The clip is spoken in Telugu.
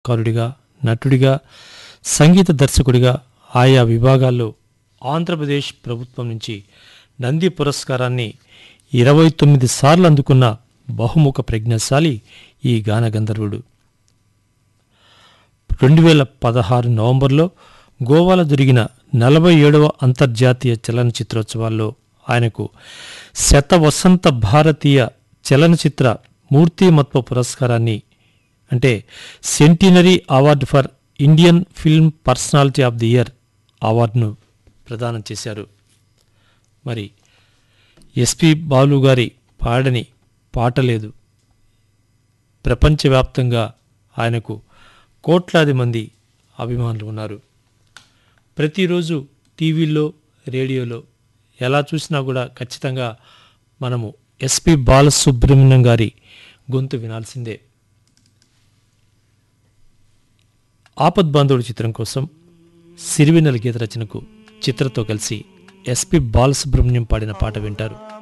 కరుడిగా నటుడిగా సంగీత దర్శకుడిగా ఆయా విభాగాల్లో ఆంధ్రప్రదేశ్ ప్రభుత్వం నుంచి నంది పురస్కారాన్ని ఇరవై తొమ్మిది సార్లు అందుకున్న బహుముఖ ప్రజ్ఞశాలి ఈ గాన గంధర్వుడు రెండు వేల పదహారు నవంబర్లో గోవాలో జరిగిన నలభై ఏడవ అంతర్జాతీయ చలనచిత్రోత్సవాల్లో ఆయనకు శత వసంత భారతీయ చలనచిత్ర మూర్తిమత్వ పురస్కారాన్ని అంటే centenary award for Indian film personality of the year అవార్డును ప్రదానం చేశారు మరి ఎస్పి బాలు గారి పాడని పాట లేదు ప్రపంచవ్యాప్తంగా ఆయనకు కోట్లాది మంది అభిమానులు ఉన్నారు ప్రతిరోజు టీవీల్లో రేడియోలో ఎలా చూసినా కూడా ఖచ్చితంగా మనము ఎస్పి బాలసుబ్రహ్మణ్యం గారి గొంతు వినాల్సిందే ఆపద్బాంధవుడు చిత్రం కోసం సిరివెన్నెల గీత రచనకు చిత్రతో కలిసి ఎస్పి బాలసుబ్రహ్మణ్యం పాడిన పాట వింటారు